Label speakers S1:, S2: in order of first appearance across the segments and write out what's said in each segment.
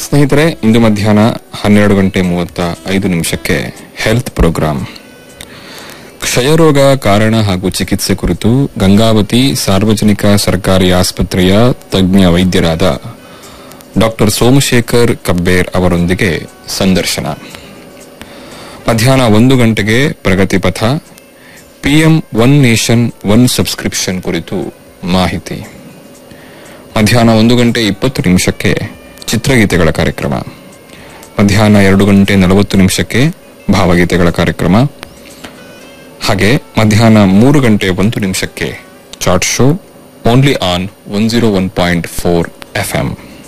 S1: ಸ್ನೇಹಿತರೆ ಇಂದು ಮಧ್ಯಾಹ್ನ ಹನ್ನೆರಡು ಗಂಟೆ ಮೂವತ್ತ ಐದು ನಿಮಿಷಕ್ಕೆ ಹೆಲ್ತ್ ಪ್ರೋಗ್ರಾಂ ಕ್ಷಯರೋಗ ಕಾರಣ ಹಾಗೂ ಚಿಕಿತ್ಸೆ ಕುರಿತು ಗಂಗಾವತಿ ಸಾರ್ವಜನಿಕ ಸರ್ಕಾರಿ ಆಸ್ಪತ್ರೆಯ ತಜ್ಞ ವೈದ್ಯರಾದ ಡಾಕ್ಟರ್ ಸೋಮಶೇಖರ್ ಕಬ್ಬೇರ್ ಅವರೊಂದಿಗೆ ಸಂದರ್ಶನ ಮಧ್ಯಾಹ್ನ ಒಂದು ಗಂಟೆಗೆ ಪ್ರಗತಿ ಪಥ PM one nation one subscription ಕುರಿತು ಮಾಹಿತಿ ಮಧ್ಯಾಹ್ನ ಒಂದು ಗಂಟೆ ಇಪ್ಪತ್ತು ನಿಮಿಷಕ್ಕೆ ಚಿತ್ರಗೀತೆಗಳ ಕಾರ್ಯಕ್ರಮ ಮಧ್ಯಾಹ್ನ ಎರಡು ಗಂಟೆ ನಲವತ್ತು ನಿಮಿಷಕ್ಕೆ ಭಾವಗೀತೆಗಳ ಕಾರ್ಯಕ್ರಮ ಹಾಗೆ ಮಧ್ಯಾಹ್ನ ಮೂರು ಗಂಟೆ ಒಂದು ನಿಮಿಷಕ್ಕೆ chat show only on one zero one point four FM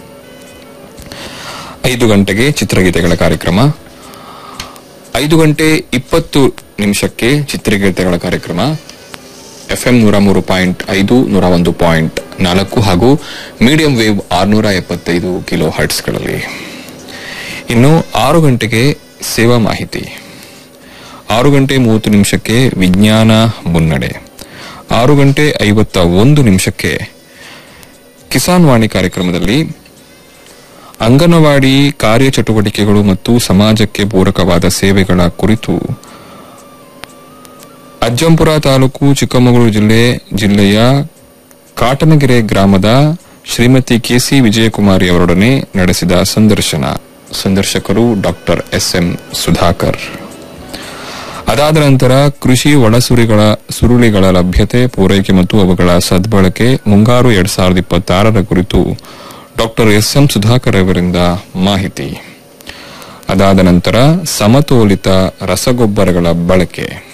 S1: ಐದು ಗಂಟೆಗೆ ಚಿತ್ರಗೀತೆಗಳ ಕಾರ್ಯಕ್ರಮ ಐದು ಗಂಟೆ ಇಪ್ಪತ್ತು ನಿಮಿಷಕ್ಕೆ ಚಿತ್ರಗೀತೆಗಳ ಕಾರ್ಯಕ್ರಮ ಎಫ್ಎಂ ನೂರ ಮೂರು ಪಾಯಿಂಟ್ ಐದು ನೂರ ಒಂದು ಪಾಯಿಂಟ್ ನಾಲ್ಕು ಹಾಗೂ ಮೀಡಿಯಂ ವೇವ್ ಆರ್ನೂರ ಎಪ್ಪತ್ತೈದು ಕಿಲೋ ಹರ್ಟ್ಸ್ಗಳಲ್ಲಿ ಇನ್ನು ಆರು ಗಂಟೆಗೆ ಸೇವಾ ಮಾಹಿತಿ ಆರು ಗಂಟೆ ಮೂವತ್ತು ನಿಮಿಷಕ್ಕೆ ವಿಜ್ಞಾನ ಮುನ್ನಡೆ ಆರು ಗಂಟೆ ಐವತ್ತ ಒಂದು ನಿಮಿಷಕ್ಕೆ ಕಿಸಾನ್ ವಾಣಿ ಕಾರ್ಯಕ್ರಮದಲ್ಲಿ ಅಂಗನವಾಡಿ ಕಾರ್ಯಚಟುವಟಿಕೆಗಳು ಮತ್ತು ಸಮಾಜಕ್ಕೆ ಪೂರಕವಾದ ಸೇವೆಗಳ ಕುರಿತು ಅಜ್ಜಂಪುರ ತಾಲೂಕು ಚಿಕ್ಕಮಗಳೂರು ಜಿಲ್ಲೆ ಜಿಲ್ಲೆಯ ಕಾಟನಗೆರೆ ಗ್ರಾಮದ ಶ್ರೀಮತಿ ಕೆಸಿ ವಿಜಯಕುಮಾರಿ ಅವರೊಡನೆ ನಡೆಸಿದ ಸಂದರ್ಶನ ಸಂದರ್ಶಕರು ಡಾಕ್ಟರ್ ಎಸ್ಎಂ ಸುಧಾಕರ್ ಅದಾದ ನಂತರ ಕೃಷಿ ಒಳಸುರಿಗಳ ಸುರುಳಿಗಳ ಲಭ್ಯತೆ ಪೂರೈಕೆ ಮತ್ತು ಅವುಗಳ ಸದ್ಬಳಕೆ ಮುಂಗಾರು ಎರಡ್ ಸಾವಿರದ ಇಪ್ಪತ್ತಾರರ ಕುರಿತು ಡಾಕ್ಟರ್ ಎಸ್ಎಂ ಸುಧಾಕರ್ ಅವರಿಂದ ಮಾಹಿತಿ ಅದಾದ ನಂತರ ಸಮತೋಲಿತ ರಸಗೊಬ್ಬರಗಳ ಬಳಕೆ